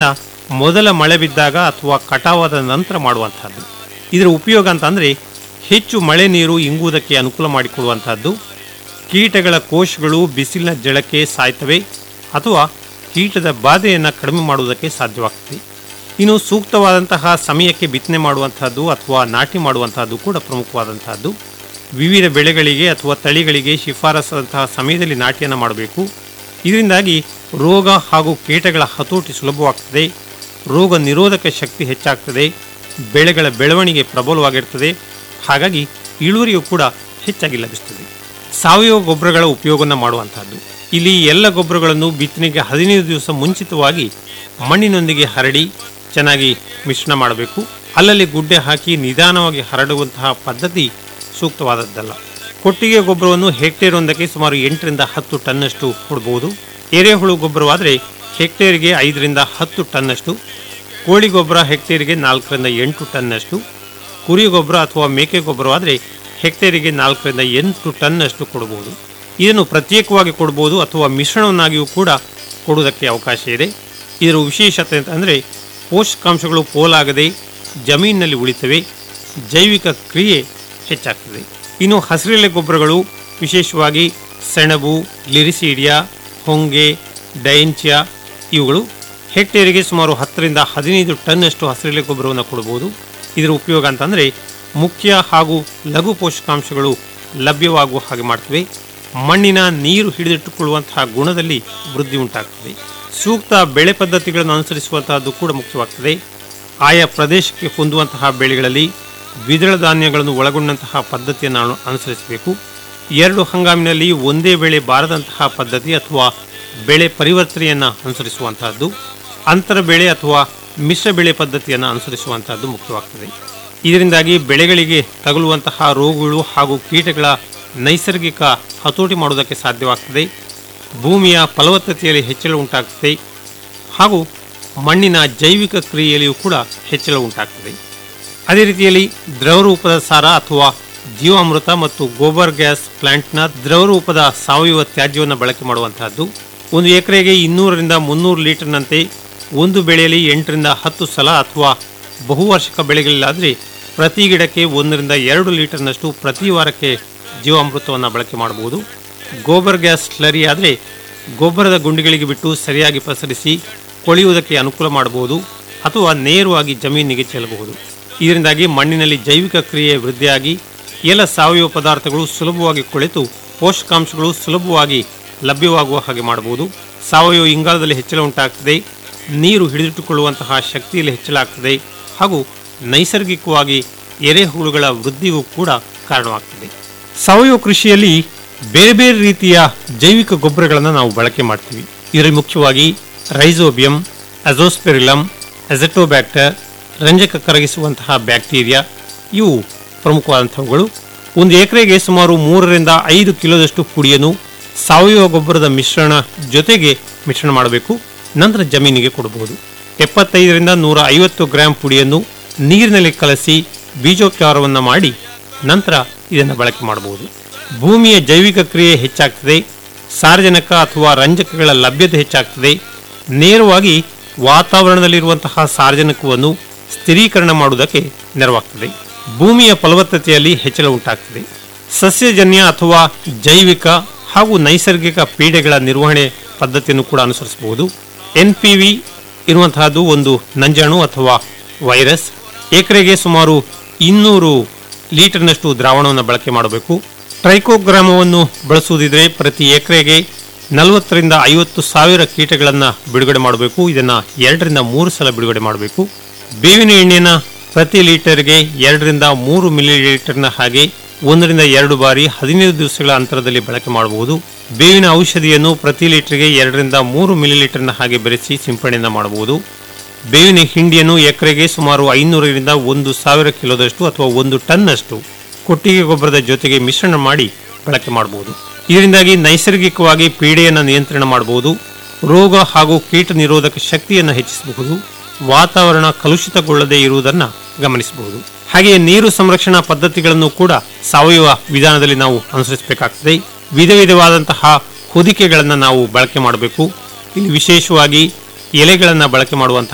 ಮೊದಲ ಮಳೆ ಬಿದ್ದಾಗ ಅಥವಾ ಕಟಾವಾದ ನಂತರ ಮಾಡುವಂತಹದ್ದು ಇದರ ಉಪಯೋಗ ಅಂತಂದರೆ ಹೆಚ್ಚು ಮಳೆ ನೀರು ಇಂಗುವುದಕ್ಕೆ ಅನುಕೂಲ ಮಾಡಿಕೊಡುವಂತಹದ್ದು ಕೀಟಗಳ ಕೋಶಗಳು ಬಿಸಿಲಿನ ಜಳಕ್ಕೆ ಸಾಯ್ತವೆ ಅಥವಾ ಕೀಟದ ಬಾಧೆಯನ್ನು ಕಡಿಮೆ ಮಾಡುವುದಕ್ಕೆ ಸಾಧ್ಯವಾಗ್ತದೆ ಇನ್ನು ಸೂಕ್ತವಾದಂತಹ ಸಮಯಕ್ಕೆ ಬಿತ್ತನೆ ಮಾಡುವಂತಹದ್ದು ಅಥವಾ ನಾಟಿ ಮಾಡುವಂತಹದ್ದು ಕೂಡ ಪ್ರಮುಖವಾದಂತಹದ್ದು ವಿವಿಧ ಬೆಳೆಗಳಿಗೆ ಅಥವಾ ತಳಿಗಳಿಗೆ ಶಿಫಾರಸಾದಂತಹ ಸಮಯದಲ್ಲಿ ನಾಟಿಯನ್ನು ಮಾಡಬೇಕು ಇದರಿಂದಾಗಿ ರೋಗ ಹಾಗೂ ಕೀಟಗಳ ಹತೋಟಿ ಸುಲಭವಾಗ್ತದೆ ರೋಗ ನಿರೋಧಕ ಶಕ್ತಿ ಹೆಚ್ಚಾಗ್ತದೆ ಬೆಳೆಗಳ ಬೆಳವಣಿಗೆ ಪ್ರಬಲವಾಗಿರ್ತದೆ ಹಾಗಾಗಿ ಇಳುವರಿಯು ಕೂಡ ಹೆಚ್ಚಾಗಿ ಲಭಿಸ್ತದೆ ಸಾವಯವ ಗೊಬ್ಬರಗಳ ಉಪಯೋಗವನ್ನು ಮಾಡುವಂತಹದ್ದು ಇಲ್ಲಿ ಎಲ್ಲ ಗೊಬ್ಬರಗಳನ್ನು ಬಿತ್ತನೆಗೆ ಹದಿನೈದು ದಿವಸ ಮುಂಚಿತವಾಗಿ ಮಣ್ಣಿನೊಂದಿಗೆ ಹರಡಿ ಚೆನ್ನಾಗಿ ಮಿಶ್ರಣ ಮಾಡಬೇಕು ಅಲ್ಲಲ್ಲಿ ಗುಡ್ಡೆ ಹಾಕಿ ನಿಧಾನವಾಗಿ ಹರಡುವಂತಹ ಪದ್ಧತಿ ಸೂಕ್ತವಾದದ್ದಲ್ಲ ಕೊಟ್ಟಿಗೆ ಗೊಬ್ಬರವನ್ನು ಹೆಕ್ಟೇರ್ ಒಂದಕ್ಕೆ ಸುಮಾರು ಎಂಟರಿಂದ ಹತ್ತು ಟನ್ನಷ್ಟು ಕೊಡಬಹುದು ಎರೆಹುಳು ಗೊಬ್ಬರವಾದರೆ ಹೆಕ್ಟೇರ್ಗೆ ಐದರಿಂದ ಹತ್ತು ಟನ್ನಷ್ಟು ಕೋಳಿ ಗೊಬ್ಬರ ಹೆಕ್ಟೇರಿಗೆ ನಾಲ್ಕರಿಂದ ಎಂಟು ಟನ್ನಷ್ಟು ಕುರಿ ಗೊಬ್ಬರ ಅಥವಾ ಮೇಕೆ ಗೊಬ್ಬರವಾದರೆ ಹೆಕ್ಟೇರಿಗೆ ನಾಲ್ಕರಿಂದ ಎಂಟು ಟನ್ನಷ್ಟು ಕೊಡಬಹುದು ಇದನ್ನು ಪ್ರತ್ಯೇಕವಾಗಿ ಕೊಡಬಹುದು ಅಥವಾ ಮಿಶ್ರಣವನ್ನಾಗಿಯೂ ಕೂಡ ಕೊಡುವುದಕ್ಕೆ ಅವಕಾಶ ಇದೆ ಇದರ ವಿಶೇಷತೆ ಅಂತಂದರೆ ಪೋಷಕಾಂಶಗಳು ಪೋಲಾಗದೆ ಜಮೀನಿನಲ್ಲಿ ಉಳಿತವೆ ಜೈವಿಕ ಕ್ರಿಯೆ ಹೆಚ್ಚಾಗ್ತದೆ ಇನ್ನು ಹಸಿರೆಲೆ ಗೊಬ್ಬರಗಳು ವಿಶೇಷವಾಗಿ ಸೆಣಬು ಲಿರಿಸೀಡಿಯಾ ಹೊಂಗೆ ಡೈಂಚ್ಯಾ ಇವುಗಳು ಹೆಕ್ಟೇರಿಗೆ ಸುಮಾರು ಹತ್ತರಿಂದ ಹದಿನೈದು ಟನ್ನಷ್ಟು ಹಸಿರೆಲೆ ಗೊಬ್ಬರವನ್ನು ಕೊಡಬಹುದು ಇದರ ಉಪಯೋಗ ಅಂತಂದರೆ ಮುಖ್ಯ ಹಾಗೂ ಲಘು ಪೋಷಕಾಂಶಗಳು ಲಭ್ಯವಾಗುವ ಹಾಗೆ ಮಾಡ್ತವೆ ಮಣ್ಣಿನ ನೀರು ಹಿಡಿದಿಟ್ಟುಕೊಳ್ಳುವಂತಹ ಗುಣದಲ್ಲಿ ವೃದ್ಧಿ ಉಂಟಾಗ್ತದೆ ಸೂಕ್ತ ಬೆಳೆ ಪದ್ಧತಿಗಳನ್ನು ಅನುಸರಿಸುವಂತಹದ್ದು ಕೂಡ ಮುಖ್ಯವಾಗ್ತದೆ ಆಯಾ ಪ್ರದೇಶಕ್ಕೆ ಹೊಂದುವಂತಹ ಬೆಳೆಗಳಲ್ಲಿ ದ್ವಿದಳ ಧಾನ್ಯಗಳನ್ನು ಒಳಗೊಂಡಂತಹ ಪದ್ಧತಿಯನ್ನು ಅನು- ಅನುಸರಿಸಬೇಕು ಎರಡು ಹಂಗಾಮಿನಲ್ಲಿ ಒಂದೇ ಬೆಳೆ ಬಾರದಂತಹ ಪದ್ಧತಿ ಅಥವಾ ಬೆಳೆ ಪರಿವರ್ತನೆಯನ್ನು ಅನುಸರಿಸುವಂತಹದ್ದು ಅಂತರ ಬೆಳೆ ಅಥವಾ ಮಿಶ್ರ ಬೆಳೆ ಪದ್ಧತಿಯನ್ನು ಅನುಸರಿಸುವಂತಹದ್ದು ಮುಖ್ಯವಾಗ್ತದೆ ಇದರಿಂದಾಗಿ ಬೆಳೆಗಳಿಗೆ ತಗುಲುವಂತಹ ರೋಗಗಳು ಹಾಗೂ ಕೀಟಗಳ ನೈಸರ್ಗಿಕ ಹತೋಟಿ ಮಾಡುವುದಕ್ಕೆ ಸಾಧ್ಯವಾಗ್ತದೆ ಭೂಮಿಯ ಫಲವತ್ತತೆಯಲ್ಲಿ ಹೆಚ್ಚಳ ಉಂಟಾಗ್ತದೆ ಹಾಗೂ ಮಣ್ಣಿನ ಜೈವಿಕ ಕ್ರಿಯೆಯಲ್ಲಿಯೂ ಕೂಡ ಹೆಚ್ಚಳ ಉಂಟಾಗ್ತದೆ ಅದೇ ರೀತಿಯಲ್ಲಿ ದ್ರವರೂಪದ ಸಾರ ಅಥವಾ ಜೀವಾಮೃತ ಮತ್ತು ಗೋಬರ್ ಗ್ಯಾಸ್ ಪ್ಲಾಂಟ್ನ ದ್ರವರೂಪದ ಸಾವಯವ ತ್ಯಾಜ್ಯವನ್ನು ಬಳಕೆ ಮಾಡುವಂತಹದ್ದು ಒಂದು ಎಕರೆಗೆ ಇನ್ನೂರರಿಂದ ಮುನ್ನೂರು ಲೀಟರ್ನಂತೆ ಒಂದು ಬೆಳೆಯಲ್ಲಿ ಎಂಟರಿಂದ ಹತ್ತು ಸಲ ಅಥವಾ ಬಹುವಾರ್ಷಿಕ ಬೆಳೆಗಳಲ್ಲಾದರೆ ಪ್ರತಿ ಗಿಡಕ್ಕೆ ಒಂದರಿಂದ ಎರಡು ಲೀಟರ್ನಷ್ಟು ಪ್ರತಿ ವಾರಕ್ಕೆ ಜೀವಾಮೃತವನ್ನು ಬಳಕೆ ಮಾಡಬಹುದು ಗೋಬರ್ ಗ್ಯಾಸ್ ಸ್ಲರಿ ಆದರೆ ಗೊಬ್ಬರದ ಗುಂಡಿಗಳಿಗೆ ಬಿಟ್ಟು ಸರಿಯಾಗಿ ಪಸರಿಸಿ ಕೊಳೆಯುವುದಕ್ಕೆ ಅನುಕೂಲ ಮಾಡಬಹುದು ಅಥವಾ ನೇರವಾಗಿ ಜಮೀನಿಗೆ ಚೆಲ್ಲಬಹುದು ಇದರಿಂದಾಗಿ ಮಣ್ಣಿನಲ್ಲಿ ಜೈವಿಕ ಕ್ರಿಯೆ ವೃದ್ಧಿಯಾಗಿ ಎಲ್ಲ ಸಾವಯವ ಪದಾರ್ಥಗಳು ಸುಲಭವಾಗಿ ಕೊಳೆತು ಪೋಷಕಾಂಶಗಳು ಸುಲಭವಾಗಿ ಲಭ್ಯವಾಗುವ ಹಾಗೆ ಮಾಡಬಹುದು ಸಾವಯವ ಇಂಗಾಲದಲ್ಲಿ ಹೆಚ್ಚಳ ಉಂಟಾಗ್ತದೆ ನೀರು ಹಿಡಿದಿಟ್ಟುಕೊಳ್ಳುವಂತಹ ಶಕ್ತಿಯಲ್ಲಿ ಹೆಚ್ಚಳ ಆಗ್ತದೆ ಹಾಗೂ ನೈಸರ್ಗಿಕವಾಗಿ ಎರೆಹುಳುಗಳ ವೃದ್ಧಿಗೂ ಕೂಡ ಕಾರಣವಾಗ್ತದೆ ಸಾವಯವ ಕೃಷಿಯಲ್ಲಿ ಬೇರೆ ಬೇರೆ ರೀತಿಯ ಜೈವಿಕ ಗೊಬ್ಬರಗಳನ್ನು ನಾವು ಬಳಕೆ ಮಾಡ್ತೀವಿ ಇದರಲ್ಲಿ ಮುಖ್ಯವಾಗಿ ರೈಸೋಬಿಯಂ ಅಜೋಸ್ಪೆರಿಲಮ್ ಅಜೆಟೋಬ್ಯಾಕ್ಟರ್ ರಂಜಕ ಕರಗಿಸುವಂತಹ ಬ್ಯಾಕ್ಟೀರಿಯಾ ಇವು ಪ್ರಮುಖವಾದಂಥವುಗಳು ಒಂದು ಎಕರೆಗೆ ಸುಮಾರು ಮೂರರಿಂದ ಐದು ಕಿಲೋದಷ್ಟು ಪುಡಿಯನ್ನು ಸಾವಯವ ಗೊಬ್ಬರದ ಮಿಶ್ರಣ ಜೊತೆಗೆ ಮಿಶ್ರಣ ಮಾಡಬೇಕು ನಂತರ ಜಮೀನಿಗೆ ಕೊಡಬಹುದು ಎಪ್ಪತ್ತೈದರಿಂದ ನೂರ ಐವತ್ತು ಗ್ರಾಂ ಪುಡಿಯನ್ನು ನೀರಿನಲ್ಲಿ ಕಲಸಿ ಬೀಜೋಪಚಾರವನ್ನು ಮಾಡಿ ನಂತರ ಇದನ್ನು ಬಳಕೆ ಮಾಡಬಹುದು ಭೂಮಿಯ ಜೈವಿಕ ಕ್ರಿಯೆ ಹೆಚ್ಚಾಗ್ತದೆ ಸಾರ್ವಜನಿಕ ಅಥವಾ ರಂಜಕಗಳ ಲಭ್ಯತೆ ಹೆಚ್ಚಾಗ್ತದೆ ನೇರವಾಗಿ ವಾತಾವರಣದಲ್ಲಿರುವಂತಹ ಸಾರ್ವಜನಿಕವನ್ನು ಸ್ಥಿರೀಕರಣ ಮಾಡುವುದಕ್ಕೆ ನೆರವಾಗ್ತದೆ ಭೂಮಿಯ ಫಲವತ್ತತೆಯಲ್ಲಿ ಹೆಚ್ಚಳ ಉಂಟಾಗ್ತದೆ ಸಸ್ಯಜನ್ಯ ಅಥವಾ ಜೈವಿಕ ಹಾಗೂ ನೈಸರ್ಗಿಕ ಪೀಡೆಗಳ ನಿರ್ವಹಣೆ ಪದ್ಧತಿಯನ್ನು ಕೂಡ ಅನುಸರಿಸಬಹುದು ಎನ್ ಪಿ ವಿ ಇರುವಂತಹದ್ದು ಒಂದು ನಂಜಾಣು ಅಥವಾ ವೈರಸ್ ಎಕರೆಗೆ ಸುಮಾರು ಇನ್ನೂರು ಲೀಟರ್ನಷ್ಟು ದ್ರಾವಣವನ್ನು ಬಳಕೆ ಮಾಡಬೇಕು ಟ್ರೈಕೋಗ್ರಾಮವನ್ನು ಬಳಸುವುದಿದ್ರೆ ಪ್ರತಿ ಎಕರೆಗೆ ನಲವತ್ತರಿಂದ ಐವತ್ತು ಸಾವಿರ ಕೀಟಗಳನ್ನು ಬಿಡುಗಡೆ ಮಾಡಬೇಕು ಇದನ್ನು ಎರಡರಿಂದ ಮೂರು ಸಲ ಬಿಡುಗಡೆ ಮಾಡಬೇಕು ಬೇವಿನ ಎಣ್ಣೆಯನ್ನು ಪ್ರತಿ ಲೀಟರ್ಗೆ ಎರಡರಿಂದ ಮೂರು ಮಿಲಿ ಲೀಟರ್ನ ಹಾಗೆ ಒಂದರಿಂದ ಎರಡು ಬಾರಿ ಹದಿನೈದು ದಿವಸಗಳ ಅಂತರದಲ್ಲಿ ಬಳಕೆ ಮಾಡಬಹುದು ಬೇವಿನ ಔಷಧಿಯನ್ನು ಪ್ರತಿ ಲೀಟರ್ಗೆ ಎರಡರಿಂದ ಮೂರು ಮಿಲಿ ಲೀಟರ್ನ ಹಾಗೆ ಬೆರೆಸಿ ಸಿಂಪಡಣೆಯನ್ನು ಮಾಡಬಹುದು ಬೇವಿನ ಹಿಂಡಿಯನ್ನು ಎಕರೆಗೆ ಸುಮಾರು ಐನೂರರಿಂದ ಒಂದು ಸಾವಿರ ಕಿಲೋದಷ್ಟು ಅಥವಾ ಒಂದು ಟನ್ನಷ್ಟು ಕೊಟ್ಟಿಗೆ ಗೊಬ್ಬರದ ಜೊತೆಗೆ ಮಿಶ್ರಣ ಮಾಡಿ ಬಳಕೆ ಮಾಡಬಹುದು ಇದರಿಂದಾಗಿ ನೈಸರ್ಗಿಕವಾಗಿ ಪೀಡೆಯನ್ನು ನಿಯಂತ್ರಣ ಮಾಡಬಹುದು ರೋಗ ಹಾಗೂ ಕೀಟ ನಿರೋಧಕ ಶಕ್ತಿಯನ್ನು ಹೆಚ್ಚಿಸಬಹುದು ವಾತಾವರಣ ಕಲುಷಿತಗೊಳ್ಳದೇ ಇರುವುದನ್ನು ಗಮನಿಸಬಹುದು ಹಾಗೆಯೇ ನೀರು ಸಂರಕ್ಷಣಾ ಪದ್ಧತಿಗಳನ್ನು ಕೂಡ ಸಾವಯವ ವಿಧಾನದಲ್ಲಿ ನಾವು ಅನುಸರಿಸಬೇಕಾಗ್ತದೆ ವಿಧ ವಿಧವಾದಂತಹ ಹೊದಿಕೆಗಳನ್ನು ನಾವು ಬಳಕೆ ಮಾಡಬೇಕು ಇಲ್ಲಿ ವಿಶೇಷವಾಗಿ ಎಲೆಗಳನ್ನು ಬಳಕೆ ಮಾಡುವಂತಹ